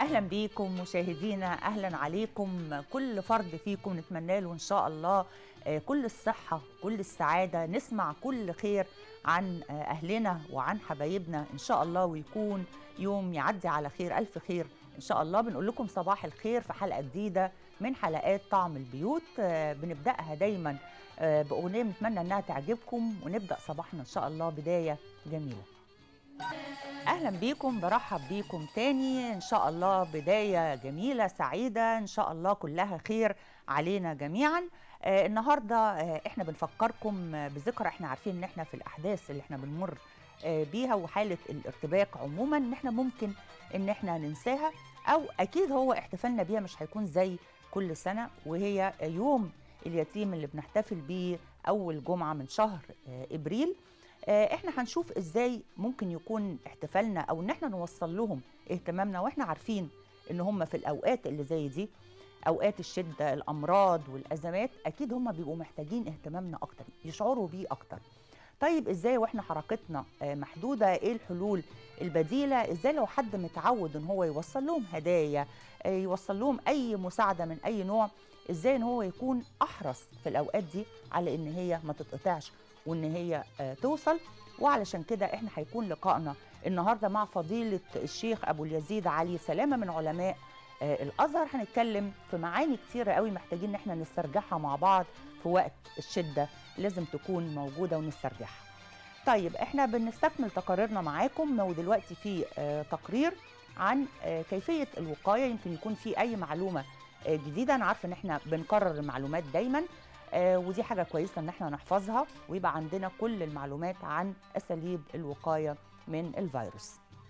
اهلا بيكم مشاهدينا اهلا عليكم كل فرد فيكم نتمنى له ان شاء الله آه، كل الصحه كل السعاده نسمع كل خير عن آه، اهلنا وعن حبايبنا ان شاء الله ويكون يوم يعدي على خير الف خير ان شاء الله بنقول لكم صباح الخير في حلقه جديده من حلقات طعم البيوت آه، بنبداها دايما آه، باغنيه بنتمنى انها تعجبكم ونبدا صباحنا ان شاء الله بدايه جميله اهلا بيكم برحب بيكم تاني ان شاء الله بدايه جميله سعيده ان شاء الله كلها خير علينا جميعا آه النهارده آه احنا بنفكركم آه، بذكرى احنا عارفين ان احنا في الاحداث اللي احنا بنمر آه بيها وحاله الارتباك عموما ان احنا ممكن ان احنا ننساها او اكيد هو احتفالنا بيها مش هيكون زي كل سنه وهي يوم اليتيم اللي بنحتفل بيه اول جمعه من شهر آه ابريل آه، احنا هنشوف ازاي ممكن يكون احتفالنا او ان احنا نوصل لهم اهتمامنا واحنا عارفين ان هم في الاوقات اللي زي دي اوقات الشده الامراض والازمات اكيد هم بيبقوا محتاجين اهتمامنا اكتر يشعروا بيه اكتر طيب ازاي واحنا حركتنا آه، محدوده ايه الحلول البديله ازاي لو حد متعود ان هو يوصل لهم هدايا آه، يوصل لهم اي مساعده من اي نوع ازاي ان هو يكون احرص في الاوقات دي على ان هي ما تتقطعش وان هي آه، توصل وعلشان كده احنا هيكون لقائنا النهارده مع فضيله الشيخ ابو اليزيد علي سلامه من علماء آه، الازهر هنتكلم في معاني كتيره قوي محتاجين ان احنا نسترجعها مع بعض في وقت الشده لازم تكون موجوده ونسترجعها. طيب احنا بنستكمل تقاريرنا معاكم ودلوقتي في آه، تقرير عن آه، كيفيه الوقايه يمكن يكون في اي معلومه آه، جديده انا عارفه ان احنا بنكرر المعلومات دايما آه، ودي حاجه كويسه ان احنا نحفظها ويبقى عندنا كل المعلومات عن اساليب الوقايه من الفيروس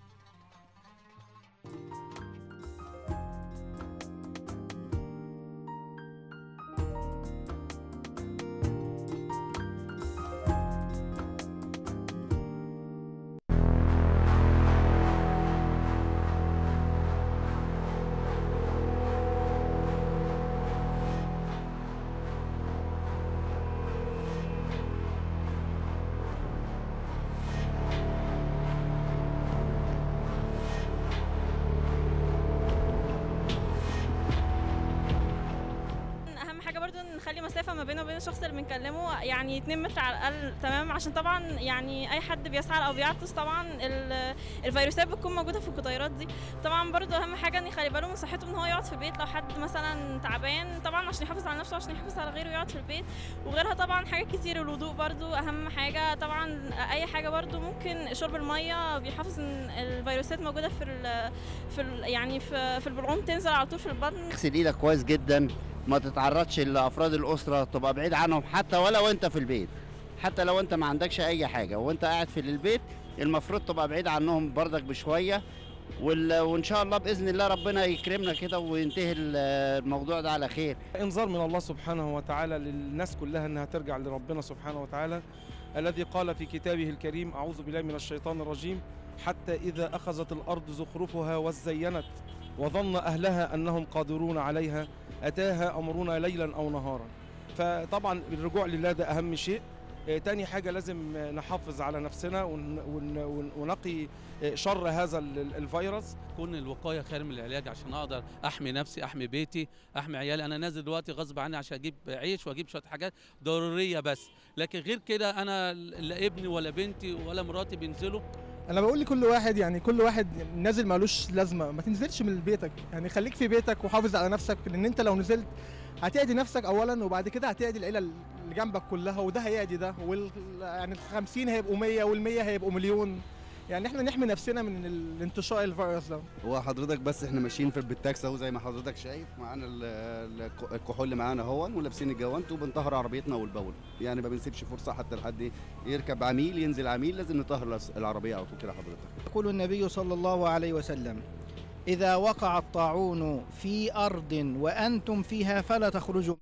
اهم حاجه برضو نخلي مسافه ما بينه وبين الشخص اللي بنكلمه يعني 2 متر على الاقل تمام عشان طبعا يعني اي حد بيسعل او بيعطس طبعا ال- الفيروسات بتكون موجوده في القطيرات دي طبعا برضو اهم حاجه ان يخلي باله من صحته ان هو يقعد في البيت لو حد مثلا تعبان طبعا عشان يحافظ على نفسه عشان يحافظ على غيره يقعد في البيت وغيرها طبعا حاجات كتير الوضوء برضو اهم حاجه طبعا اي حاجه برضو ممكن شرب الميه بيحافظ ان الفيروسات موجوده في ال في ال يعني في في البلعوم تنزل على طول في البطن اغسل ايدك كويس جدا ما تتعرضش لافراد الاسره تبقى بعيد عنهم حتى ولو انت في البيت حتى لو انت ما عندكش اي حاجه وانت قاعد في البيت المفروض تبقى بعيد عنهم برضك بشويه وال- وان شاء الله باذن الله ربنا يكرمنا كده وينتهي ال- الموضوع ده على خير انذار من الله سبحانه وتعالى للناس كلها انها ترجع لربنا سبحانه وتعالى الذي قال في كتابه الكريم اعوذ بالله من الشيطان الرجيم حتى اذا اخذت الارض زخرفها وزينت وظن اهلها انهم قادرون عليها اتاها امرنا ليلا او نهارا فطبعا الرجوع لله ده اهم شيء آه، تاني حاجة لازم آه، نحافظ على نفسنا ون- ون- ون- ونقي آه، شر هذا ال- الفيروس تكون الوقايه خير من العلاج عشان اقدر احمي نفسي احمي بيتي احمي عيالي انا نازل دلوقتي غصب عني عشان اجيب عيش واجيب شويه حاجات ضروريه بس لكن غير كده انا لا ابني ولا بنتي ولا مراتي بينزلوا انا بقول لكل واحد يعني كل واحد نازل مالوش لازمه ما تنزلش من بيتك يعني خليك في بيتك وحافظ على نفسك لان انت لو نزلت هتأذي نفسك اولا وبعد كده هتأذي العيله اللي جنبك كلها وده هيأذي ده وال يعني ال 50 هيبقوا 100 وال 100 هيبقوا مليون يعني احنا نحمي نفسنا من ال- انتشار الفيروس ده هو حضرتك بس احنا ماشيين في بالتاكس اهو زي ما حضرتك شايف معانا ال- ال- الكحول اللي معانا اهون ولابسين الجوانت وبنطهر عربيتنا والبول يعني ما بنسيبش فرصه حتى لحد يركب عميل ينزل عميل لازم نطهر العربيه على طول كده حضرتك يقول النبي صلى الله عليه وسلم إذا وقع الطاعون في أرض وأنتم فيها فلا تخرجوا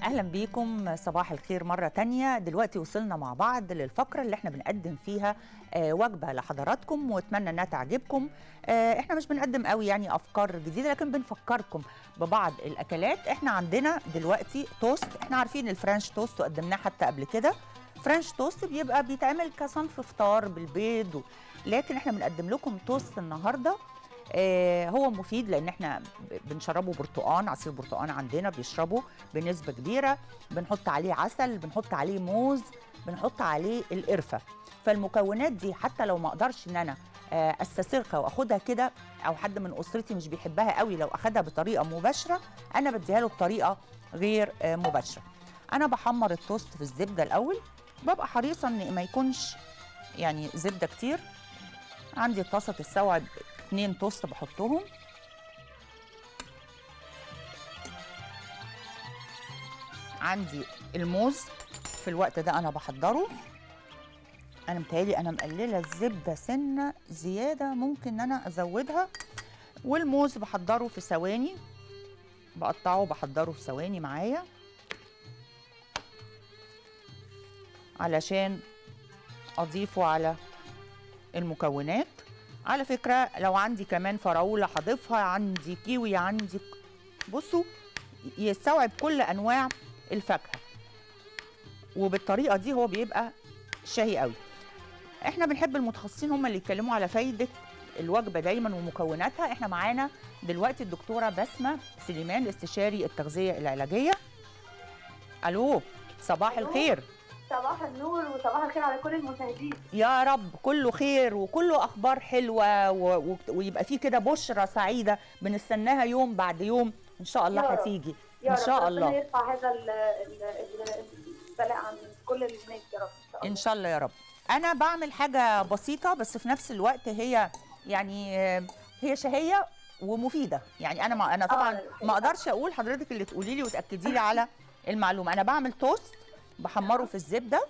اهلا بيكم صباح الخير مره تانية دلوقتي وصلنا مع بعض للفقره اللي احنا بنقدم فيها آه، وجبه لحضراتكم واتمنى انها تعجبكم آه، احنا مش بنقدم قوي يعني افكار جديده لكن بنفكركم ببعض الاكلات احنا عندنا دلوقتي توست احنا عارفين الفرنش توست وقدمناه حتى قبل كده فرنش توست بيبقى بيتعمل كصنف فطار بالبيض و... لكن احنا بنقدم لكم توست النهارده آه، هو مفيد لان احنا ب- بنشربه برتقان عصير برتقان عندنا بيشربه بنسبه كبيره بنحط عليه عسل بنحط عليه موز بنحط عليه القرفه فالمكونات دي حتى لو ما اقدرش ان انا آه، استسيغها واخدها كده او حد من اسرتي مش بيحبها قوي لو اخدها بطريقه مباشره انا بديها له بطريقه غير آه، مباشره انا بحمر التوست في الزبده الاول ببقى حريصه ان ما يكونش يعني زبده كتير عندي طاسه تستوعب اتنين توست بحطهم عندي الموز في الوقت ده انا بحضره انا متهيألي انا مقلله الزبده سنه زياده ممكن ان انا ازودها والموز بحضره في ثواني بقطعه وبحضره في ثواني معايا علشان اضيفه على المكونات على فكره لو عندي كمان فراوله هضيفها عندي كيوي عندي بصوا يستوعب كل انواع الفاكهه وبالطريقه دي هو بيبقى شهي قوي احنا بنحب المتخصصين هم اللي يتكلموا على فايده الوجبه دايما ومكوناتها احنا معانا دلوقتي الدكتوره بسمه سليمان استشاري التغذيه العلاجيه الو صباح ألو. الخير صباح النور وصباح الخير على كل المشاهدين يا رب كله خير وكله اخبار حلوه و... و... ويبقى فيه كده بشرى سعيده بنستناها يوم بعد يوم ان شاء الله يا رب. هتيجي يا ان رب شاء ربنا الله يرفع هذا ال- ال- ال- البلاء عن كل الناس يا رب ان شاء الله ان شاء الله يا رب انا بعمل حاجه بسيطه بس في نفس الوقت هي يعني آه، هي شهيه ومفيده يعني انا ما انا طبعا الحقيقة. ما اقدرش اقول حضرتك اللي تقولي لي وتاكدي لي على المعلومه انا بعمل توست بحمره في الزبده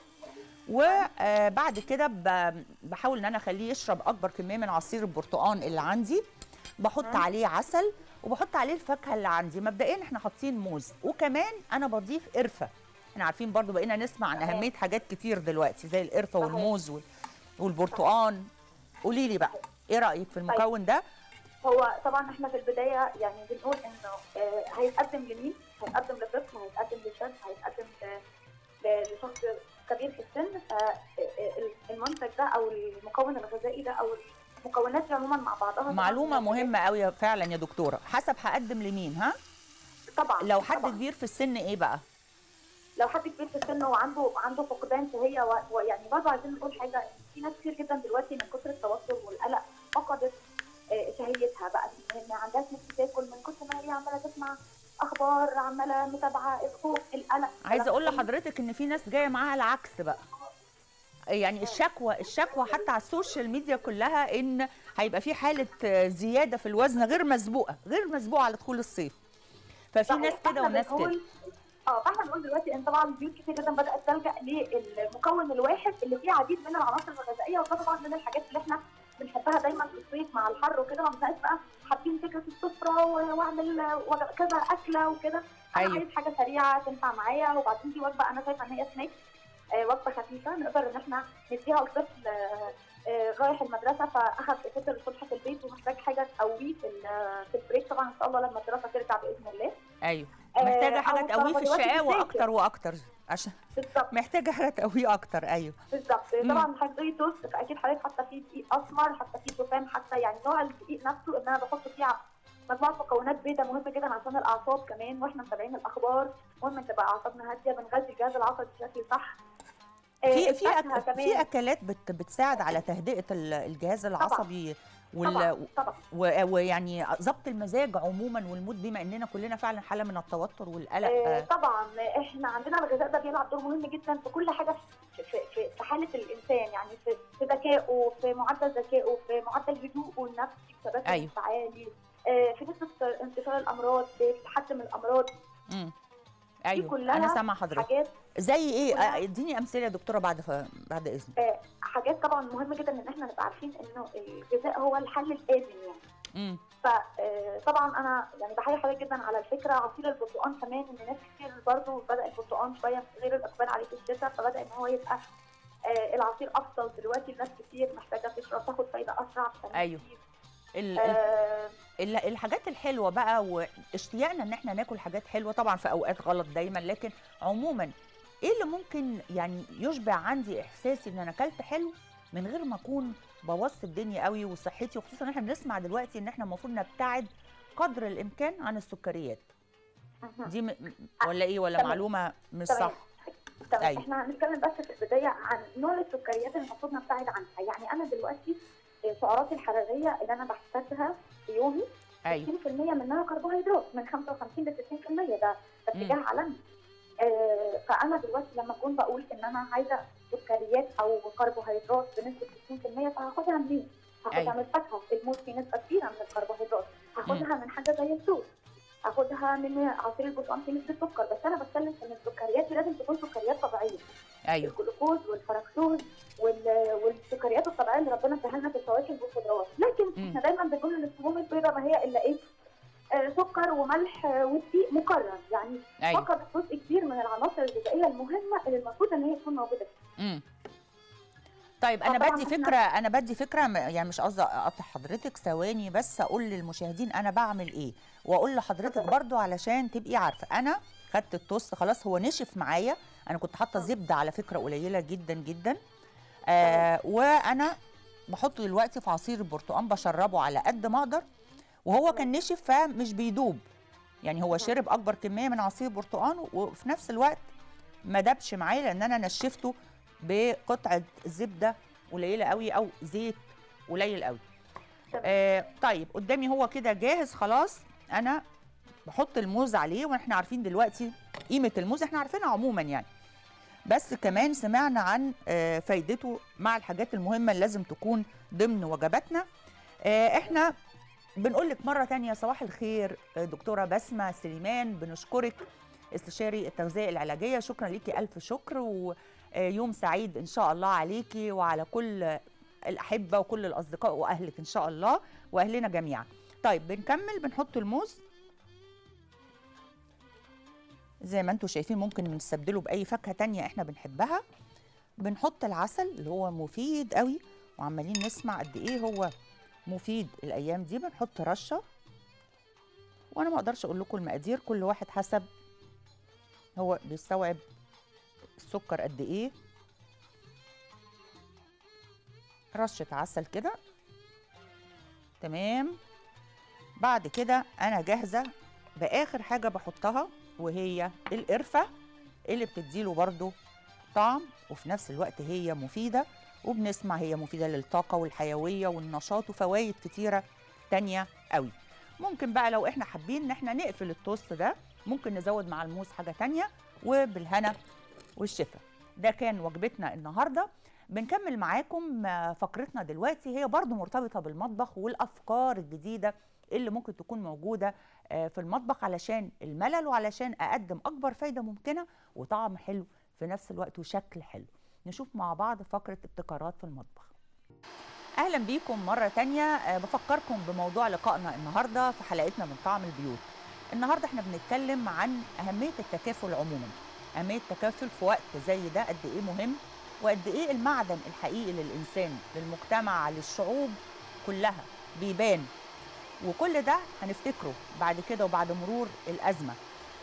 وبعد كده ب- بحاول ان انا اخليه يشرب اكبر كميه من عصير البرتقال اللي عندي بحط عليه عسل وبحط عليه الفاكهه اللي عندي مبدئيا احنا حاطين موز وكمان انا بضيف قرفه احنا عارفين برضو بقينا نسمع عن صحيح. اهميه حاجات كتير دلوقتي زي القرفه صحيح. والموز وال- والبرتقال قولي لي بقى ايه رايك في المكون ده هو طبعا احنا في البدايه يعني بنقول انه آه، هيتقدم لمين؟ هيتقدم لطفل هيتقدم لشاب هيتقدم ل- ل- لشخص كبير في السن فالمنتج ده او المكون الغذائي ده او المكونات دي عموما مع بعضها طبعاً معلومه من مهمه قوي فعلا يا دكتوره حسب هقدم لمين ها طبعا لو حد طبعاً. كبير في السن ايه بقى لو حد كبير في السن وعنده عنده فقدان شهيه و- ويعني برضه عايزين نقول حاجه في ناس كتير جدا دلوقتي من كتر التوتر والقلق فقدت آه، شهيتها بقى ان ما عندهاش نفس تاكل من كتر ما هي عماله تسمع اخبار عماله متابعه الخوف القلق عايزه اقول الكلام ده لحضرتك ان في ناس جايه معاها العكس بقى يعني الشكوى الشكوى حتى على السوشيال ميديا كلها ان هيبقى في حاله آه، زياده في الوزن غير مسبوقه غير مسبوقه على دخول الصيف ففي صحيح. ناس كده فإحنا وناس كده بنقول- اه فاحنا بنقول دلوقتي ان طبعا بيوت كتير جدا بدات تلجا للمكون الواحد اللي فيه عديد من العناصر الغذائيه وده طبعا من الحاجات اللي احنا بنحبها دايما في الصيف مع الحر وكده ما بنبقاش بقى حابين فكره السفره و- واعمل وجب- كذا اكله وكده انا أيوة. عايز حاجه سريعه تنفع معايا وبعدين دي وجبه انا شايفه ان هي سناك آه، وجبه خفيفه نقدر ان احنا نديها لطفل آه، آه، رايح المدرسه فاخد فطر الصبح في البيت ومحتاج حاجه تقويه في ال- في البريك طبعا ان شاء الله لما الدراسه ترجع باذن الله ايوه آه، محتاجه حاجه أو تقويه في كربوهيدرات الشقاوه الزيت. اكتر واكتر عشان بالظبط محتاجه حاجه تقويه اكتر ايوه بالظبط مم. طبعا هتزوي توست فاكيد حضرتك حاطه فيه دقيق اسمر حاطه فيه شوفان حتى يعني نوع الدقيق نفسه ان انا بحط فيه مجموعه مكونات بيضاء مهمه جدا عشان الاعصاب كمان واحنا متابعين الاخبار مهم تبقى اعصابنا هاديه بنغذي الجهاز العصبي بشكل صح آه، في في الفاكهة أك... في اكلات بت... بتساعد على تهدئه ال- الجهاز العصبي وال... طبعا طبعا و- ويعني ضبط المزاج عموما والمود بما اننا كلنا فعلا حاله من التوتر والقلق آه، آه، طبعا احنا عندنا الغذاء ده بيلعب دور مهم جدا في كل حاجه في في في, في حاله الانسان يعني في في ذكائه في معدل ذكائه في معدل هدوءه النفسي في ثبات أيوة. انفعالي آه، في نسبه انتشار الامراض في تحسن الامراض مم. ايوه كلها انا سامعه حضرتك حاجات زي ايه كلها- آه، اديني امثله يا دكتوره بعد ف... بعد اذنك آه، حاجات طبعا مهمه جدا ان احنا نبقى عارفين انه الغذاء هو الحل الامن يعني مم. فطبعا انا يعني بحيي حضرتك جدا على الفكره عصير البرتقال كمان ان ناس كتير برضه بدا البرتقال شويه غير الاقبال عليه في الشتاء فبدا ان هو يبقى آه، العصير افضل دلوقتي الناس كتير محتاجه تشرب تاخد فايده اسرع فناس أيوه. كتير. ال- ال- آه، ال- الحاجات الحلوه بقى واشتياقنا ان احنا ناكل حاجات حلوه طبعا في اوقات غلط دايما لكن عموما ايه اللي ممكن يعني يشبع عندي احساسي ان انا اكلت حلو من غير ما اكون بوظت الدنيا قوي وصحتي وخصوصا ان احنا بنسمع دلوقتي ان احنا المفروض نبتعد قدر الامكان عن السكريات مهم. دي م... م- ولا ايه ولا تمام. معلومه مش تمام. صح تمام أيوة. احنا هنتكلم بس في البدايه عن نوع السكريات اللي المفروض نبتعد عنها يعني انا دلوقتي سعراتي الحراريه اللي انا بحتاجها في يومي ايوه 60% منها كربوهيدرات من 55 ل 60% ده ده اتجاه عالمي آه فانا دلوقتي لما اكون بقول ان انا عايزه سكريات او كربوهيدرات بنسبه 60% فهاخدها منين؟ هاخدها أيوة. من الفاكهه الموز فيه نسبه كبيره من الكربوهيدرات هاخدها من حاجه زي التوت هاخدها من عصير البرتقال فيه نسبه سكر بس انا بتكلم ان السكريات دي لازم تكون سكريات طبيعيه ايوه الجلوكوز والفركتوز وال- والسكريات الطبيعيه اللي ربنا اداها لنا في الفواكه والخضروات لكن مم. احنا دايما بنقول ان السموم البيضاء ما هي الا ايه آه، سكر وملح آه، ودقيق مكرر يعني ايوه فقط جزء كبير من العناصر الغذائيه المهمه اللي المفروض ان هي تكون موجوده فيها. امم طيب انا فطبعاً بدي إحنا- فكره انا بدي فكره م- يعني مش قصدي اقطع حضرتك ثواني بس اقول للمشاهدين انا بعمل ايه واقول لحضرتك برضو علشان تبقي عارفه انا خدت التوست خلاص هو نشف معايا انا كنت حاطه زبده على فكره قليله جدا جدا آه وانا بحطه دلوقتي في عصير البرتقال بشربه على قد ما اقدر وهو كان نشف فمش بيدوب يعني هو شرب اكبر كميه من عصير البرتقال وفي نفس الوقت ما دابش معايا لان انا نشفته بقطعه زبده قليله قوي او زيت قليل قوي تمام. آه طيب قدامي هو كده جاهز خلاص انا بحط الموز عليه واحنا عارفين دلوقتي قيمه الموز احنا عارفينها عموما يعني بس كمان سمعنا عن آه فايدته مع الحاجات المهمه اللي لازم تكون ضمن وجباتنا آه احنا بنقول لك مره تانية صباح الخير آه، دكتوره بسمه سليمان بنشكرك استشاري التغذيه العلاجيه شكرا ليكي الف شكر ويوم سعيد ان شاء الله عليكي وعلى كل الاحبه وكل الاصدقاء واهلك ان شاء الله واهلنا جميعا طيب بنكمل بنحط الموز زي ما انتم شايفين ممكن نستبدله باي فاكهه تانية احنا بنحبها بنحط العسل اللي هو مفيد قوي وعمالين نسمع قد ايه هو مفيد الايام دي بنحط رشه وانا ما اقدرش اقول لكم المقادير كل واحد حسب هو بيستوعب السكر قد ايه رشه عسل كده تمام بعد كده انا جاهزه باخر حاجه بحطها وهي القرفه اللي بتديله برضو طعم وفي نفس الوقت هي مفيده وبنسمع هي مفيده للطاقه والحيويه والنشاط وفوائد كتيره تانية قوي ممكن بقى لو احنا حابين ان احنا نقفل التوست ده ممكن نزود مع الموز حاجه تانية وبالهنا والشفا ده كان وجبتنا النهارده بنكمل معاكم آه، فقرتنا دلوقتي هي برضو مرتبطه بالمطبخ والافكار الجديده اللي ممكن تكون موجوده آه، في المطبخ علشان الملل وعلشان اقدم اكبر فايده ممكنه وطعم حلو في نفس الوقت وشكل حلو نشوف مع بعض فقره ابتكارات في المطبخ اهلا بيكم مره تانية آه، بفكركم بموضوع لقائنا النهارده في حلقتنا من طعم البيوت النهارده احنا بنتكلم عن اهميه التكافل عموما اهميه التكافل في وقت زي ده قد ايه مهم وقد ايه المعدن الحقيقي للانسان للمجتمع للشعوب كلها بيبان وكل ده هنفتكره بعد كده وبعد مرور الازمه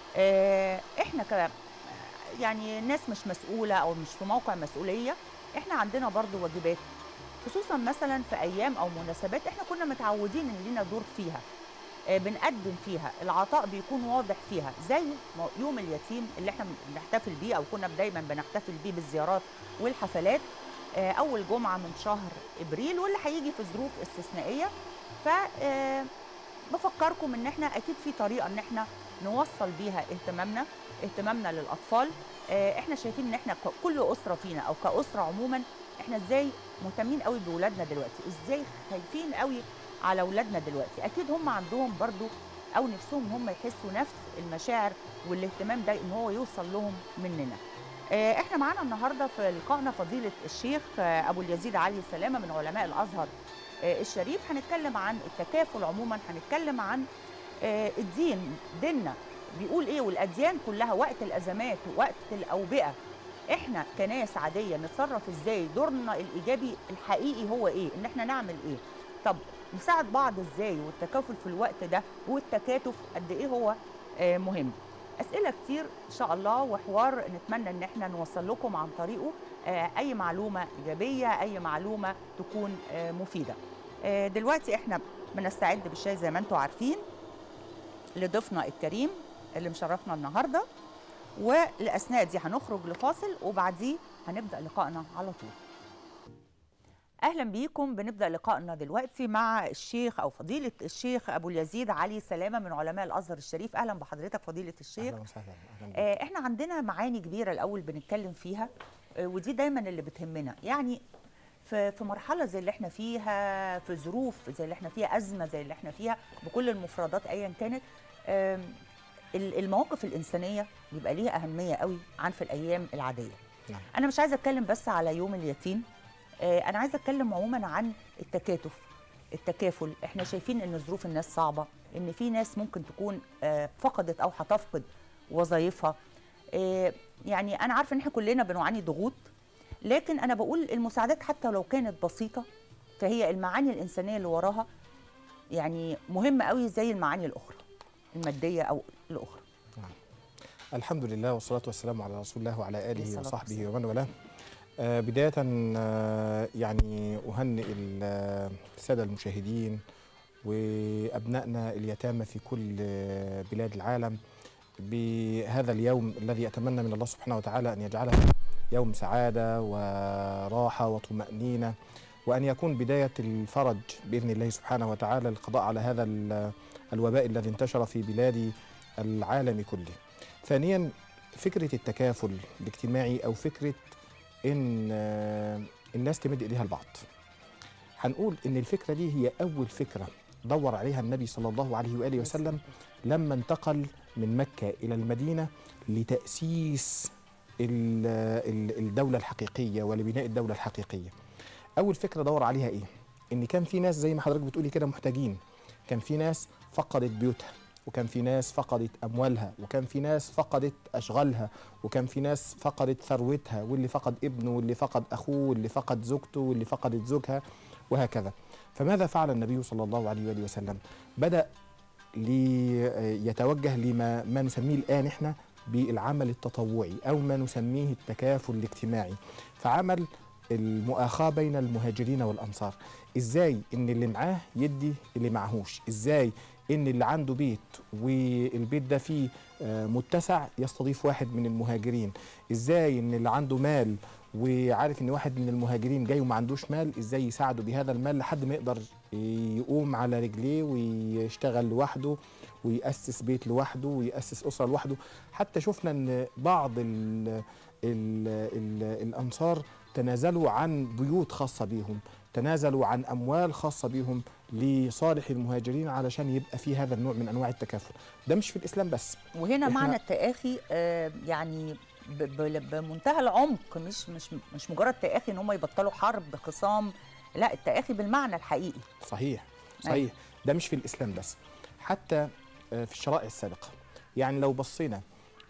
آه، احنا ك يعني ناس مش مسؤوله او مش في موقع مسؤوليه احنا عندنا برضو واجبات خصوصا مثلا في ايام او مناسبات احنا كنا متعودين ان لينا دور فيها آه، بنقدم فيها العطاء بيكون واضح فيها زي مو- يوم اليتيم اللي احنا بنحتفل بيه او كنا دايما بنحتفل بيه بالزيارات والحفلات آه، اول جمعه من شهر ابريل واللي هيجي في ظروف استثنائيه ف آه، بفكركم ان احنا اكيد في طريقه ان احنا نوصل بيها اهتمامنا اهتمامنا للاطفال آه، احنا شايفين ان احنا ك- كل اسره فينا او كاسره عموما احنا ازاي مهتمين قوي باولادنا دلوقتي ازاي خايفين قوي على اولادنا دلوقتي اكيد هم عندهم برضو او نفسهم هم يحسوا نفس المشاعر والاهتمام ده ان هو يوصل لهم مننا آه، احنا معانا النهارده في لقائنا فضيله الشيخ آه، ابو اليزيد علي سلامه من علماء الازهر آه، الشريف هنتكلم عن التكافل عموما هنتكلم عن آه، الدين ديننا بيقول ايه والاديان كلها وقت الازمات وقت الاوبئه احنا كناس عاديه نتصرف ازاي دورنا الايجابي الحقيقي هو ايه ان احنا نعمل ايه طب نساعد بعض ازاي والتكافل في الوقت ده والتكاتف قد ايه هو آه، مهم اسئله كتير ان شاء الله وحوار نتمنى ان احنا نوصل لكم عن طريقه آه، اي معلومه ايجابيه اي معلومه تكون آه، مفيده آه، دلوقتي احنا بنستعد بالشاي زي ما انتم عارفين لضيفنا الكريم اللي مشرفنا النهارده والاثناء دي هنخرج لفاصل وبعديه هنبدا لقائنا على طول اهلا بيكم بنبدا لقائنا دلوقتي مع الشيخ او فضيله الشيخ ابو اليزيد علي سلامه من علماء الازهر الشريف اهلا بحضرتك فضيله الشيخ اهلا وسهلا اهلا بك. آه، احنا عندنا معاني كبيره الاول بنتكلم فيها آه، ودي دايما اللي بتهمنا يعني في في مرحله زي اللي احنا فيها في ظروف زي اللي احنا فيها ازمه زي اللي احنا فيها بكل المفردات ايا كانت آم، ال- المواقف الانسانيه بيبقى ليها اهميه قوي عن في الايام العاديه نعم. انا مش عايزه اتكلم بس على يوم اليتيم آه، انا عايزه اتكلم عموما عن التكاتف التكافل احنا شايفين ان ظروف الناس صعبه ان في ناس ممكن تكون آه، فقدت او هتفقد وظائفها آه، يعني انا عارفه ان احنا كلنا بنعاني ضغوط لكن انا بقول المساعدات حتى لو كانت بسيطه فهي المعاني الانسانيه اللي وراها يعني مهمه قوي زي المعاني الاخرى الماديه او الاخرى الحمد لله والصلاة والسلام على رسول الله وعلى عليه آله الصلاة وصحبه والسلام. ومن والاه آه، بداية آه، يعني أهنئ ال- السادة المشاهدين وأبنائنا اليتامى في كل آه، بلاد العالم بهذا اليوم الذي أتمنى من الله سبحانه وتعالى أن يجعله يوم سعادة وراحة وطمأنينة وأن يكون بداية الفرج بإذن الله سبحانه وتعالى للقضاء على هذا ال- الوباء الذي انتشر في بلاد العالم كله ثانيا فكرة التكافل الاجتماعي أو فكرة إن آه، الناس تمد إيديها لبعض هنقول إن الفكرة دي هي أول فكرة دور عليها النبي صلى الله عليه وآله وسلم لما انتقل من مكة إلى المدينة لتأسيس ال- ال- الدولة الحقيقية ولبناء الدولة الحقيقية أول فكرة دور عليها إيه؟ إن كان في ناس زي ما حضرتك بتقولي كده محتاجين كان في ناس فقدت بيوتها وكان في ناس فقدت أموالها وكان في ناس فقدت أشغالها وكان في ناس فقدت ثروتها واللي فقد ابنه واللي فقد أخوه واللي فقد زوجته واللي فقدت زوجها وهكذا فماذا فعل النبي صلى الله عليه وآله وسلم بدأ ليتوجه لما ما نسميه الآن إحنا بالعمل التطوعي أو ما نسميه التكافل الاجتماعي فعمل المؤاخاة بين المهاجرين والأنصار إزاي إن اللي معاه يدي اللي معهوش إزاي إن اللي عنده بيت والبيت ده فيه آه، متسع يستضيف واحد من المهاجرين إزاي إن اللي عنده مال وعارف إن واحد من المهاجرين جاي وما عندوش مال إزاي يساعده بهذا المال لحد ما يقدر يقوم على رجليه ويشتغل لوحده ويأسس بيت لوحده ويأسس أسرة لوحده حتى شفنا إن بعض ال ال ال الأنصار تنازلوا عن بيوت خاصة بيهم تنازلوا عن أموال خاصة بيهم لصالح المهاجرين علشان يبقى في هذا النوع من أنواع التكافل ده مش في الإسلام بس وهنا إحنا- معنى التآخي آه، يعني ب- ب- بمنتهى العمق مش مش مش مجرد تآخي ان هم يبطلوا حرب خصام لا التآخي بالمعنى الحقيقي صحيح صحيح ده مش في الإسلام بس حتى آه، في الشرائع السابقة يعني لو بصينا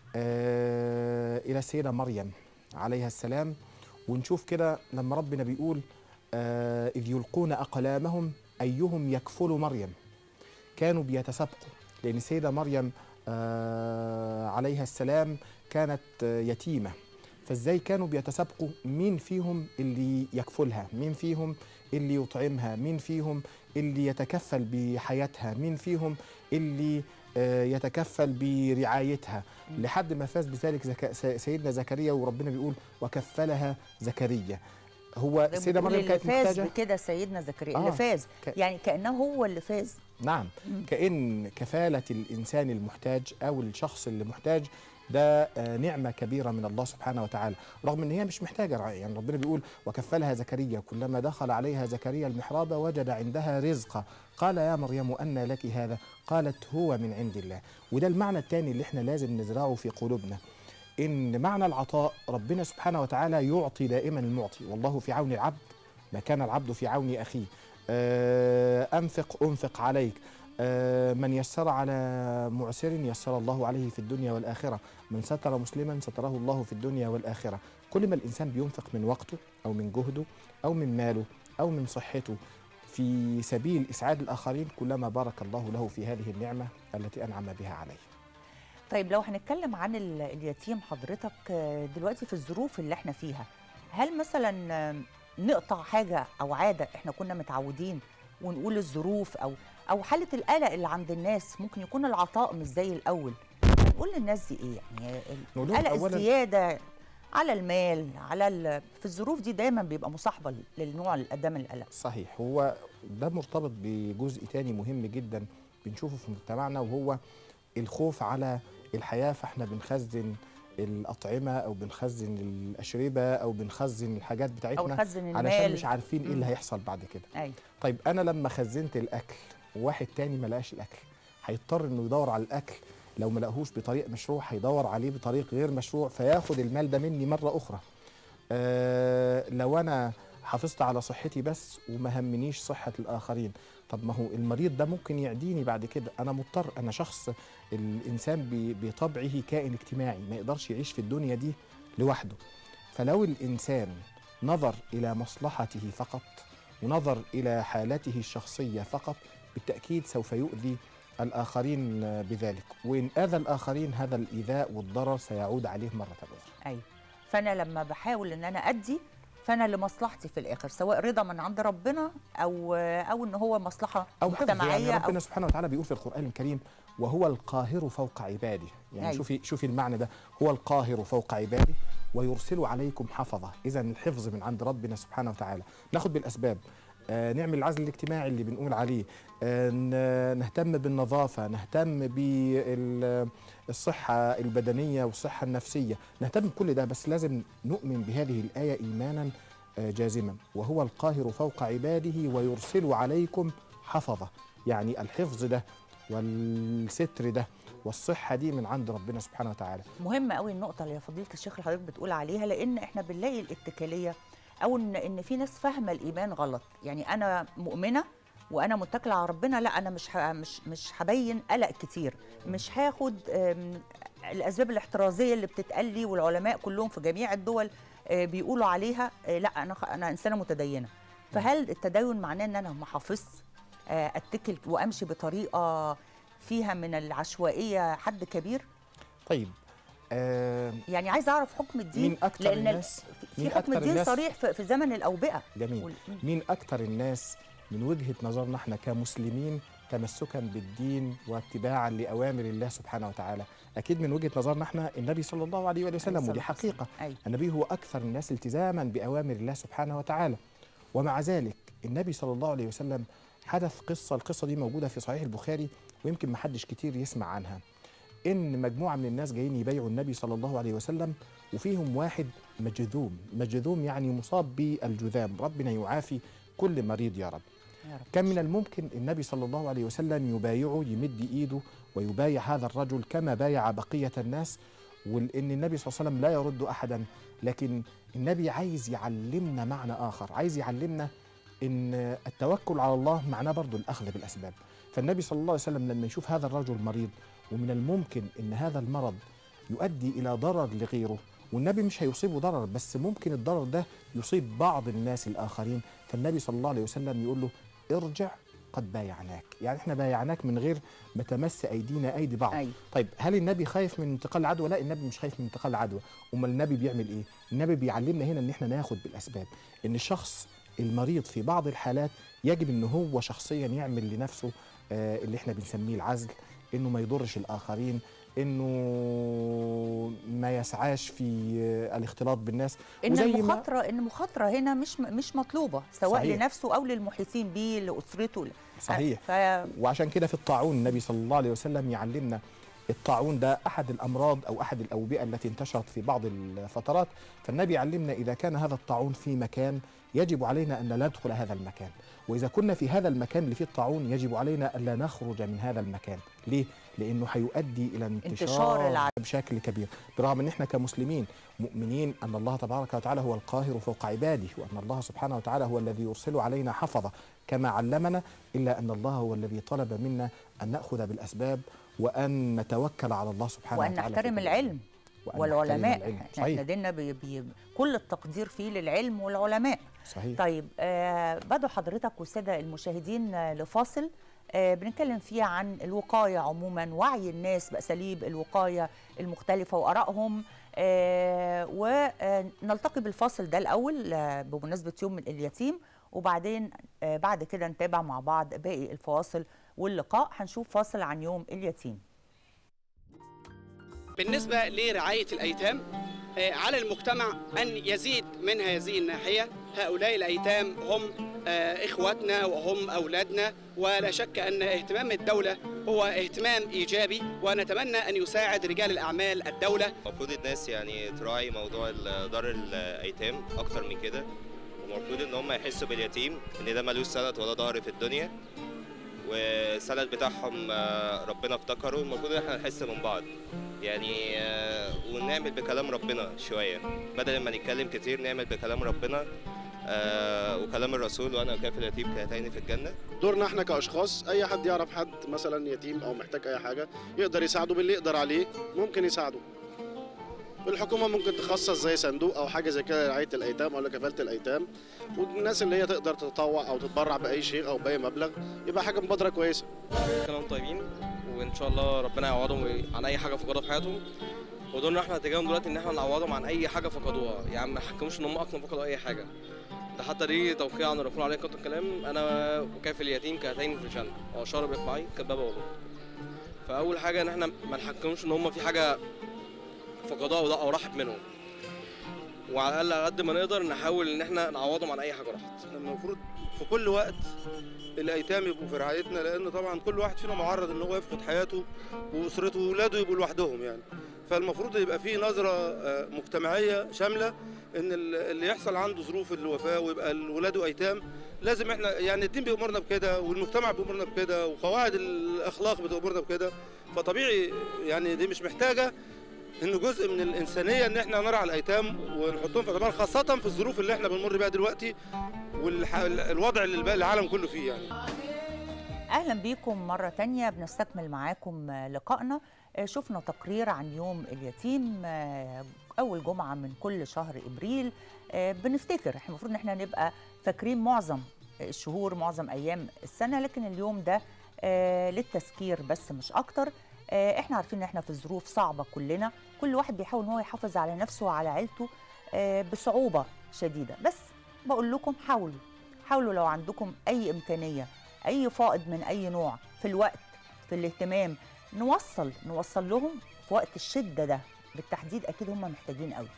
آه، إلى السيدة مريم عليها السلام ونشوف كده لما ربنا بيقول آه، إذ يلقون أقلامهم أيهم يكفل مريم كانوا بيتسابقوا لأن السيدة مريم آه، عليها السلام كانت آه، يتيمة فازاي كانوا بيتسابقوا مين فيهم اللي يكفلها مين فيهم اللي يطعمها مين فيهم اللي يتكفل بحياتها مين فيهم اللي آه، يتكفل برعايتها لحد ما فاز بذلك زكا س- سيدنا زكريا وربنا بيقول وكفلها زكريا هو ده السيدة بتقول مريم اللي كانت فاز محتاجة بكده سيدنا زكريا آه، اللي فاز ك- يعني كأنه هو اللي فاز نعم مم. كأن كفالة الإنسان المحتاج أو الشخص اللي محتاج ده آه، نعمة كبيرة من الله سبحانه وتعالى رغم أن هي مش محتاجة رعاية يعني ربنا بيقول وكفلها زكريا كلما دخل عليها زكريا المحراب وجد عندها رزقا قال يا مريم أن لك هذا قالت هو من عند الله وده المعنى الثاني اللي احنا لازم نزرعه في قلوبنا إن معنى العطاء ربنا سبحانه وتعالى يعطي دائما المعطي والله في عون العبد ما كان العبد في عون أخيه آه، انفق انفق عليك آه، من يسر على معسر يسر الله عليه في الدنيا والاخره من ستر مسلما ستره الله في الدنيا والاخره كل ما الانسان بينفق من وقته او من جهده او من ماله او من صحته في سبيل اسعاد الاخرين كلما بارك الله له في هذه النعمه التي انعم بها عليه طيب لو هنتكلم عن ال- اليتيم حضرتك آه، دلوقتي في الظروف اللي احنا فيها هل مثلا آه، نقطع حاجة أو عادة احنا كنا متعودين ونقول الظروف أو أو حالة القلق اللي عند الناس ممكن يكون العطاء مش زي الأول نقول للناس دي إيه يعني نقول لهم القلق أولاً- الزيادة على المال على ال... في الظروف دي دايما بيبقى مصاحبة للنوع القدام القلق صحيح هو ده مرتبط بجزء تاني مهم جدا بنشوفه في مجتمعنا وهو الخوف على الحياة فاحنا بنخزن الأطعمة أو بنخزن الأشربة أو بنخزن الحاجات أو بتاعتنا نخزن المال علشان مش عارفين إيه مم. اللي هيحصل بعد كده أيوة طيب أنا لما خزنت الأكل وواحد تاني ما لقاش الأكل هيضطر إنه يدور على الأكل لو ما لقاهوش بطريق مشروع هيدور عليه بطريق غير مشروع فياخد المال ده مني مرة أخرى آه لو أنا حافظت على صحتي بس وما همنيش صحة الآخرين طب ما هو المريض ده ممكن يعديني بعد كده أنا مضطر أنا شخص الإنسان ب- بطبعه كائن اجتماعي ما يقدرش يعيش في الدنيا دي لوحده فلو الإنسان نظر إلى مصلحته فقط ونظر إلى حالته الشخصية فقط بالتأكيد سوف يؤذي الآخرين بذلك وإن آذى الآخرين هذا الإيذاء والضرر سيعود عليه مرة أخرى ايوه فانا لما بحاول ان انا ادي فانا لمصلحتي في الاخر سواء رضا من عند ربنا او او ان هو مصلحه أو حفظ مجتمعيه يعني ربنا أو سبحانه وتعالى بيقول في القرآن الكريم وهو القاهر فوق عباده يعني أيوة. شوفي شوفي المعنى ده هو القاهر فوق عباده ويرسل عليكم حفظة إذا الحفظ من عند ربنا سبحانه وتعالى ناخد بالأسباب آه نعمل العزل الاجتماعي اللي بنقول عليه آه ن- نهتم بالنظافة نهتم بالصحة البدنية والصحة النفسية نهتم بكل ده بس لازم نؤمن بهذه الآية إيمانا آه، جازما وهو القاهر فوق عباده ويرسل عليكم حفظة يعني الحفظ ده والستر ده والصحة دي من عند ربنا سبحانه وتعالى مهمه قوي النقطه اللي فضيله الشيخ اللي حضرتك بتقول عليها لان احنا بنلاقي الاتكاليه او ان ان في ناس فاهمه الايمان غلط يعني انا مؤمنه وانا متكله على ربنا لا انا مش ه- مش مش هبين قلق كتير مش هاخد أم، الاسباب الاحترازيه اللي بتتقال لي والعلماء كلهم في جميع الدول آه، بيقولوا عليها آه، لا انا خ- انا انسانه متدينه فهل التدين معناه ان انا ما حافظ اتكل وامشي بطريقه فيها من العشوائيه حد كبير طيب آه يعني عايز اعرف حكم الدين مين أكتر لان ال- الناس في مين حكم أكتر الدين الناس- صريح في في زمن الاوبئه جميل وال- مين أكتر الناس من وجهة نظرنا احنا كمسلمين تمسكا بالدين واتباعا لأوامر الله سبحانه وتعالى أكيد من وجهة نظرنا احنا النبي صلى الله عليه وآله وسلم ودي حقيقة أيوة. النبي هو أكثر الناس التزاما بأوامر الله سبحانه وتعالى ومع ذلك النبي صلى الله عليه وسلم حدث قصة القصة دي موجودة في صحيح البخاري ويمكن ما حدش كتير يسمع عنها إن مجموعة من الناس جايين يبايعوا النبي صلى الله عليه وسلم وفيهم واحد مجذوم مجذوم يعني مصاب بالجذام ربنا يعافي كل مريض يا رب يا رب. كان من الممكن النبي صلى الله عليه وسلم يبايعه يمد ايده ويبايع هذا الرجل كما بايع بقيه الناس وان النبي صلى الله عليه وسلم لا يرد احدا لكن النبي عايز يعلمنا معنى اخر عايز يعلمنا ان التوكل على الله معناه برضو الاخذ بالاسباب فالنبي صلى الله عليه وسلم لما يشوف هذا الرجل مريض ومن الممكن ان هذا المرض يؤدي الى ضرر لغيره والنبي مش هيصيبه ضرر بس ممكن الضرر ده يصيب بعض الناس الاخرين فالنبي صلى الله عليه وسلم يقول له ارجع قد بايعناك يعني احنا بايعناك من غير ما تمس ايدينا ايدي بعض أيوة. طيب هل النبي خايف من انتقال العدوى لا النبي مش خايف من انتقال العدوى امال النبي بيعمل ايه النبي بيعلمنا هنا ان احنا ناخد بالاسباب ان الشخص المريض في بعض الحالات يجب ان هو شخصيا يعمل لنفسه آه اللي احنا بنسميه العزل انه ما يضرش الاخرين انه ما يسعاش في آه الاختلاط بالناس ان وزي ما- المخاطره ان المخاطره هنا مش مش مطلوبه سواء صحيح. لنفسه او للمحيطين بيه لاسرته صحيح ف... وعشان كده في الطاعون النبي صلى الله عليه وسلم يعلمنا الطاعون ده احد الامراض او احد الاوبئه التي انتشرت في بعض الفترات فالنبي علمنا اذا كان هذا الطاعون في مكان يجب علينا ان لا ندخل هذا المكان واذا كنا في هذا المكان اللي فيه الطاعون يجب علينا الا نخرج من هذا المكان ليه لانه هيؤدي الى انتشار انتشار العدوى. بشكل كبير برغم ان احنا كمسلمين مؤمنين ان الله تبارك وتعالى هو القاهر فوق عباده وان الله سبحانه وتعالى هو الذي يرسل علينا حفظه كما علمنا الا ان الله هو الذي طلب منا ان ناخذ بالاسباب وان نتوكل على الله سبحانه وان وتعالى في نحترم كل العلم وأن والعلماء نحترم العلم. احنا صحيح ديننا بي بي كل التقدير فيه للعلم والعلماء صحيح طيب آه بدعو حضرتك والساده المشاهدين آه لفاصل آه بنتكلم فيه عن الوقايه عموما وعي الناس باساليب الوقايه المختلفه وارائهم آه ونلتقي بالفاصل ده الاول آه بمناسبه يوم اليتيم وبعدين آه بعد كده نتابع مع بعض باقي الفواصل واللقاء هنشوف فاصل عن يوم اليتيم بالنسبة لرعاية الأيتام آه، على المجتمع أن يزيد من هذه الناحية هؤلاء الأيتام هم آه، إخواتنا وهم أولادنا ولا شك أن اهتمام الدولة هو اهتمام إيجابي ونتمنى أن يساعد رجال الأعمال الدولة المفروض الناس يعني تراعي موضوع ال- دار الايتام اكتر من كده المفروض ان هم يحسوا باليتيم ان ده ملوش سند ولا ظهر في الدنيا والسند بتاعهم آه، ربنا افتكره المفروض ان احنا نحس من بعض يعني آه، ونعمل بكلام ربنا شويه بدل ما نتكلم كتير نعمل بكلام ربنا آه، وكلام الرسول وانا كافل اليتيم كهاتين في الجنه دورنا احنا كاشخاص اي حد يعرف حد مثلا يتيم او محتاج اي حاجه يقدر يساعده باللي يقدر عليه ممكن يساعده الحكومه ممكن تخصص زي صندوق او حاجه زي كده لرعايه الايتام او لكفاله الايتام والناس اللي هي تقدر تتطوع او تتبرع باي شيء او باي مبلغ يبقى حاجه مبادره كويسه كلام طيبين وان شاء الله ربنا يعوضهم عن اي حاجه فقدوها في حياتهم ودورنا احنا اتجاههم دلوقتي ان احنا نعوضهم عن اي حاجه فقدوها يعني ما يحكموش ان هم اصلا فقدوا اي حاجه ده حتى دي توقيع عن الرسول عليه الصلاه والسلام انا وكافل اليتيم كهاتين في الجنه واشار باصبعين كالبابا والله فاول حاجه ان احنا ما نحكموش ان هم في حاجه فقدوها وده- او راحت منهم وعلى الاقل على قد ما نقدر نحاول ان احنا نعوضهم عن اي حاجه راحت المفروض في كل وقت الايتام يبقوا في رعايتنا لان طبعا كل واحد فينا معرض ان هو يفقد حياته واسرته واولاده يبقوا لوحدهم يعني فالمفروض يبقى في نظره آه، مجتمعيه شامله ان ال- اللي يحصل عنده ظروف الوفاه ويبقى ولاده ايتام لازم احنا يعني الدين بيامرنا بكده والمجتمع بيامرنا بكده وقواعد الاخلاق بتامرنا بكده فطبيعي يعني دي مش محتاجه انه جزء من الانسانيه ان احنا نرعى الايتام ونحطهم في اعتبار خاصه في الظروف اللي احنا بنمر بيها دلوقتي والوضع اللي الب- العالم كله فيه يعني اهلا بيكم مره تانية بنستكمل معاكم آه، لقائنا آه، شفنا تقرير عن يوم اليتيم آه، اول جمعه من كل شهر ابريل آه، بنفتكر احنا المفروض ان احنا نبقى فاكرين معظم الشهور معظم ايام السنه لكن اليوم ده آه، للتذكير بس مش اكتر آه، احنا عارفين ان احنا في ظروف صعبه كلنا كل واحد بيحاول ان هو يحافظ على نفسه وعلى عيلته آه، بصعوبه شديده بس بقول لكم حاولوا حاولوا لو عندكم اي امكانيه اي فائض من اي نوع في الوقت في الاهتمام نوصل نوصل لهم في وقت الشده ده بالتحديد اكيد هم محتاجين قوي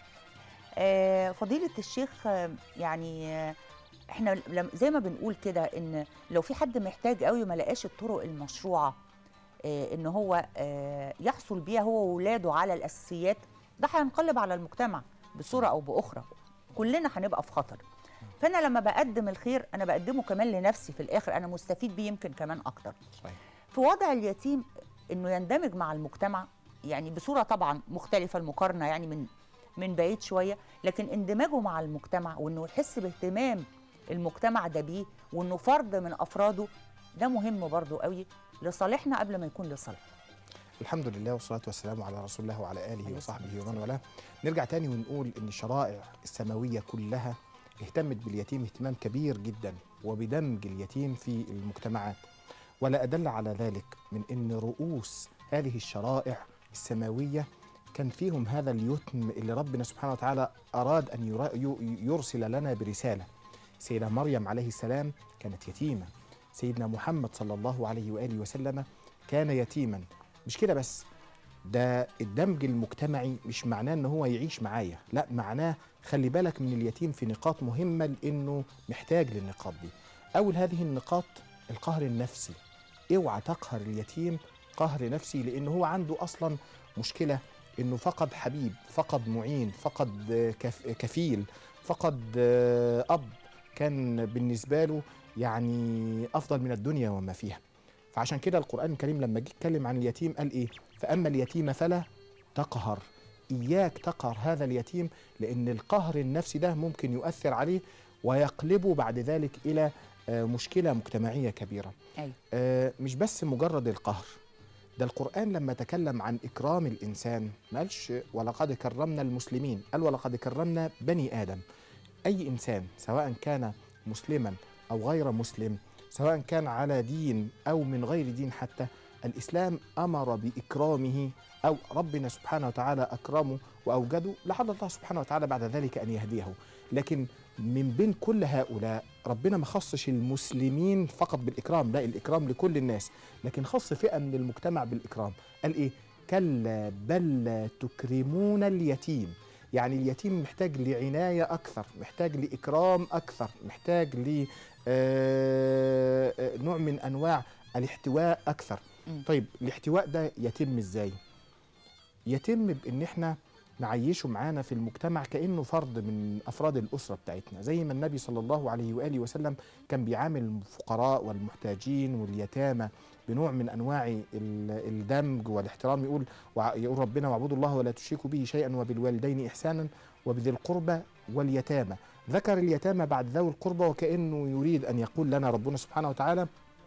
آه، فضيله الشيخ آه، يعني آه، احنا لم- زي ما بنقول كده ان لو في حد محتاج قوي وما لقاش الطرق المشروعه آه، ان هو آه، يحصل بيها هو واولاده على الاساسيات ده هينقلب على المجتمع بصوره او باخرى كلنا هنبقى في خطر فانا لما بقدم الخير انا بقدمه كمان لنفسي في الاخر انا مستفيد بيه يمكن كمان اكتر صحيح. في وضع اليتيم انه يندمج مع المجتمع يعني بصوره طبعا مختلفه المقارنه يعني من من بعيد شويه لكن اندماجه مع المجتمع وانه يحس باهتمام المجتمع ده بيه وانه فرد من افراده ده مهم برضو قوي لصالحنا قبل ما يكون لصالحنا الحمد لله والصلاة والسلام على رسول الله وعلى آله وصحبه ومن والاه نرجع تاني ونقول إن الشرائع السماوية كلها اهتمت باليتيم اهتمام كبير جدا وبدمج اليتيم في المجتمعات ولا أدل على ذلك من أن رؤوس هذه الشرائع السماوية كان فيهم هذا اليتم اللي ربنا سبحانه وتعالى أراد أن يرا- ي- يرسل لنا برسالة سيدة مريم عليه السلام كانت يتيمة سيدنا محمد صلى الله عليه وآله وسلم كان يتيما مش كده بس ده الدمج المجتمعي مش معناه ان هو يعيش معايا لا معناه خلي بالك من اليتيم في نقاط مهمة لانه محتاج للنقاط دي اول هذه النقاط القهر النفسي اوعى تقهر اليتيم قهر نفسي لان هو عنده اصلا مشكلة انه فقد حبيب فقد معين فقد آه، كف كفيل فقد آه، اب كان بالنسبة له يعني افضل من الدنيا وما فيها فعشان كده القرآن الكريم لما جه يتكلم عن اليتيم قال إيه؟ فأما اليتيم فلا تقهر إياك تقهر هذا اليتيم لأن القهر النفسي ده ممكن يؤثر عليه ويقلبه بعد ذلك إلى آه، مشكله مجتمعيه كبيره أيوة. آه، مش بس مجرد القهر ده القرآن لما تكلم عن إكرام الإنسان ما قالش ولقد كرمنا المسلمين قال ولقد كرمنا بني آدم أي إنسان سواء كان مسلما أو غير مسلم سواء كان على دين أو من غير دين حتى الإسلام أمر بإكرامه أو ربنا سبحانه وتعالى أكرمه وأوجده لعل الله سبحانه وتعالى بعد ذلك أن يهديه لكن من بين كل هؤلاء ربنا ما خصش المسلمين فقط بالإكرام لا الإكرام لكل الناس لكن خص فئة من المجتمع بالإكرام قال إيه كلا بل لا تكرمون اليتيم يعني اليتيم محتاج لعناية أكثر محتاج لإكرام أكثر محتاج ل آه، آه، نوع من أنواع الاحتواء أكثر مم. طيب الاحتواء ده يتم إزاي يتم بإن إحنا نعيشه معانا في المجتمع كأنه فرد من أفراد الأسرة بتاعتنا زي ما النبي صلى الله عليه وآله وسلم كان بيعامل الفقراء والمحتاجين واليتامى بنوع من أنواع ال- الدمج والاحترام يقول وع- يقول ربنا واعبدوا الله ولا تشركوا به شيئا وبالوالدين إحسانا وبذي القربى واليتامى ذكر اليتامى بعد ذوي القربى وكأنه يريد أن يقول لنا ربنا سبحانه وتعالى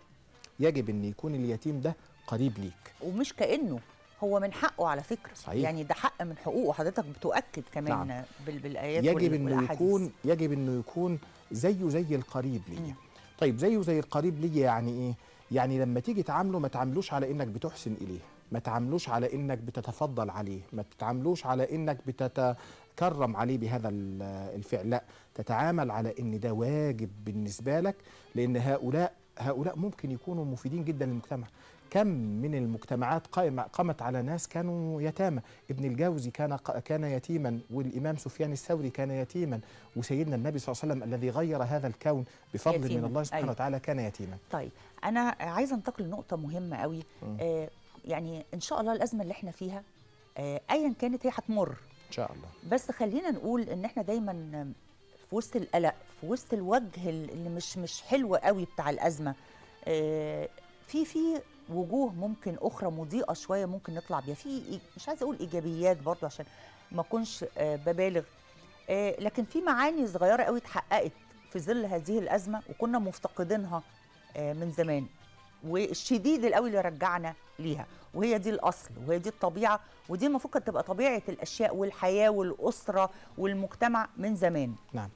يجب أن يكون اليتيم ده قريب ليك ومش كانه هو من حقه على فكره صحيح. يعني ده حق من حقوقه حضرتك بتؤكد كمان نعم. بال- بالايات يجب وال- انه والأحاديث. يكون يجب انه يكون زيه زي القريب ليا طيب زيه زي القريب ليا يعني ايه يعني لما تيجي تعامله ما تعاملوش على انك بتحسن اليه ما تعاملوش على انك بتتفضل عليه ما تتعاملوش على انك بتتكرم عليه بهذا ال- الفعل لا تتعامل على ان ده واجب بالنسبه لك لان هؤلاء هؤلاء ممكن يكونوا مفيدين جدا للمجتمع كم من المجتمعات قائمة قامت على ناس كانوا يتامى ابن الجوزي كان ق- كان يتيما والإمام سفيان الثوري كان يتيما وسيدنا النبي صلى الله عليه وسلم الذي غير هذا الكون بفضل من يتيماً. الله سبحانه أيوة. وتعالى كان يتيما طيب انا عايزه انتقل لنقطه مهمه قوي مم. آه يعني ان شاء الله الازمه اللي احنا فيها آه ايا كانت هي هتمر إن شاء الله بس خلينا نقول ان احنا دايما في وسط القلق في وسط الوجه اللي مش مش حلو قوي بتاع الازمه آه، في في وجوه ممكن اخرى مضيئه شويه ممكن نطلع بيها في إي- مش عايزه اقول ايجابيات برضو عشان ما اكونش آه، ببالغ آه، لكن في معاني صغيره قوي اتحققت في ظل هذه الازمه وكنا مفتقدينها آه، من زمان والشديد القوي اللي رجعنا ليها وهي دي الاصل وهي دي الطبيعه ودي المفروض كانت تبقى طبيعه الاشياء والحياه والاسره والمجتمع من زمان نعم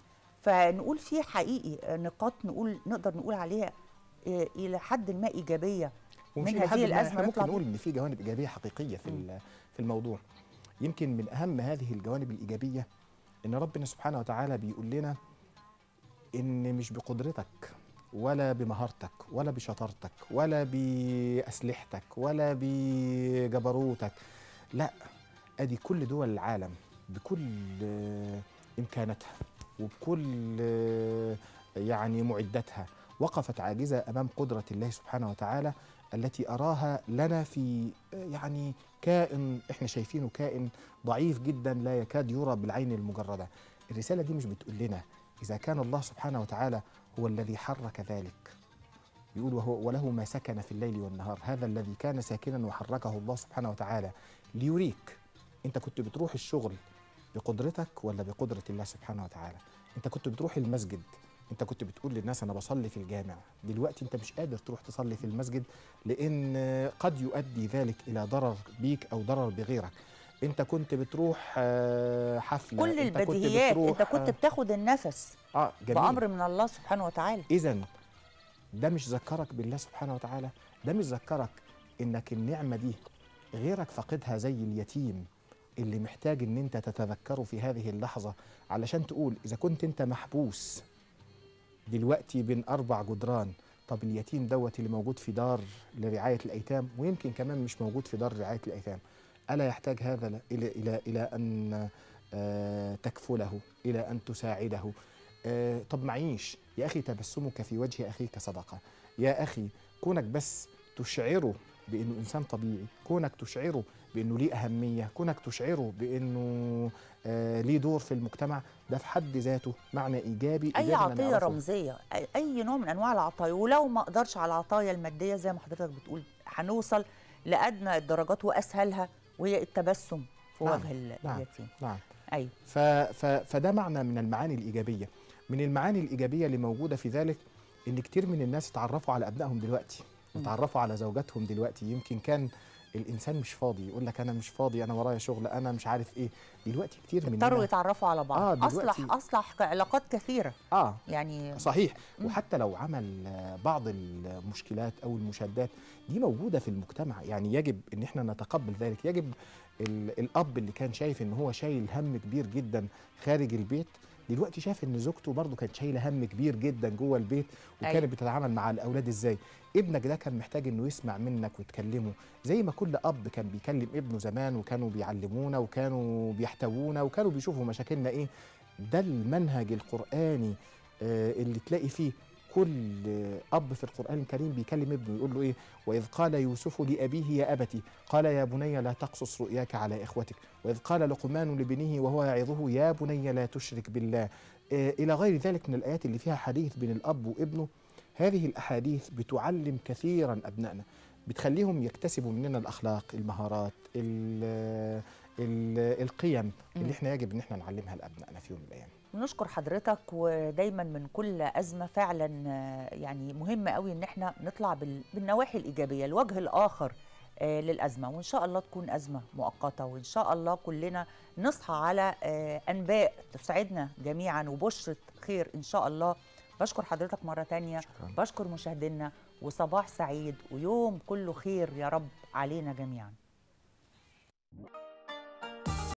فنقول في حقيقي نقاط نقول نقدر نقول عليها آه، الى حد ما ايجابيه ومش من إلى حد هذه ما الازمه احنا ممكن نطلع نقول بيها. ان في جوانب ايجابيه حقيقيه في ال- في الموضوع يمكن من اهم هذه الجوانب الايجابيه ان ربنا سبحانه وتعالى بيقول لنا ان مش بقدرتك ولا بمهارتك ولا بشطارتك ولا باسلحتك ولا بجبروتك لا ادي كل دول العالم بكل آه، امكاناتها وبكل آه، يعني معداتها وقفت عاجزه امام قدره الله سبحانه وتعالى التي اراها لنا في آه، يعني كائن احنا شايفينه كائن ضعيف جدا لا يكاد يرى بالعين المجرده الرساله دي مش بتقول لنا اذا كان الله سبحانه وتعالى هو الذي حرك ذلك يقول وهو وله ما سكن في الليل والنهار هذا الذي كان ساكنا وحركه الله سبحانه وتعالى ليريك انت كنت بتروح الشغل بقدرتك ولا بقدرة الله سبحانه وتعالى انت كنت بتروح المسجد انت كنت بتقول للناس انا بصلي في الجامع دلوقتي انت مش قادر تروح تصلي في المسجد لان قد يؤدي ذلك الى ضرر بيك او ضرر بغيرك انت كنت بتروح آه، حفله كل انت كنت البديهيات بتروح انت كنت بتاخد النفس اه جميل بامر من الله سبحانه وتعالى اذا ده مش ذكرك بالله سبحانه وتعالى ده مش ذكرك انك النعمه دي غيرك فاقدها زي اليتيم اللي محتاج ان انت تتذكره في هذه اللحظه علشان تقول اذا كنت انت محبوس دلوقتي بين اربع جدران طب اليتيم دوت اللي موجود في دار لرعايه الايتام ويمكن كمان مش موجود في دار رعايه الايتام الا يحتاج هذا ل- الى الى الى ان آه، تكفله الى ان تساعده آه، طب معيش يا اخي تبسمك في وجه اخيك صدقه يا اخي كونك بس تشعره بانه انسان طبيعي كونك تشعره بانه ليه اهميه كونك تشعره بانه آه ليه دور في المجتمع ده في حد ذاته معنى ايجابي اي قدرنا عطيه نعرفه. رمزيه أي- اي نوع من انواع العطايا ولو ما اقدرش على العطايا الماديه زي ما حضرتك بتقول هنوصل لادنى الدرجات واسهلها وهي التبسم في نعم، وجه ال- نعم، اليتيم نعم ايوه ف ف فده معنى من المعاني الايجابيه من المعاني الايجابيه اللي موجوده في ذلك ان كتير من الناس اتعرفوا على ابنائهم دلوقتي اتعرفوا على زوجاتهم دلوقتي يمكن كان الانسان مش فاضي يقول لك انا مش فاضي انا ورايا شغل انا مش عارف ايه دلوقتي كتير اضطروا مننا يتعرفوا على بعض آه، اصلح دلوقتي- اصلح علاقات كثيره اه يعني صحيح مم. وحتى لو عمل آه، بعض المشكلات او المشادات دي موجوده في المجتمع يعني يجب ان احنا نتقبل ذلك يجب ال- الاب اللي كان شايف ان هو شايل هم كبير جدا خارج البيت دلوقتي شايف ان زوجته برضه كانت شايله هم كبير جدا جوه البيت وكانت أيوة. بتتعامل مع الاولاد ازاي ابنك ده كان محتاج انه يسمع منك وتكلمه زي ما كل اب كان بيكلم ابنه زمان وكانوا بيعلمونا وكانوا بيحتوونا وكانوا بيشوفوا مشاكلنا ايه ده المنهج القرآني آه، اللي تلاقي فيه كل آه، أب في القرآن الكريم بيكلم ابنه يقول له إيه وإذ قال يوسف لأبيه يا أبتي قال يا بني لا تقصص رؤياك على إخوتك وإذ قال لقمان لبنيه وهو يعظه يا بني لا تشرك بالله آه، إلى غير ذلك من الآيات اللي فيها حديث بين الأب وابنه هذه الأحاديث بتعلم كثيرا أبنائنا بتخليهم يكتسبوا مننا الأخلاق المهارات ال- ال- القيم مم. اللي احنا يجب ان احنا نعلمها لابنائنا في يوم من الايام نشكر حضرتك ودايما من كل ازمه فعلا آه، يعني مهم قوي ان احنا نطلع بال- بالنواحي الايجابيه الوجه الاخر آه، للازمه وان شاء الله تكون ازمه مؤقته وان شاء الله كلنا نصحى على آه، انباء تسعدنا جميعا وبشره خير ان شاء الله بشكر حضرتك مره تانية بشكر مشاهدينا وصباح سعيد ويوم كله خير يا رب علينا جميعا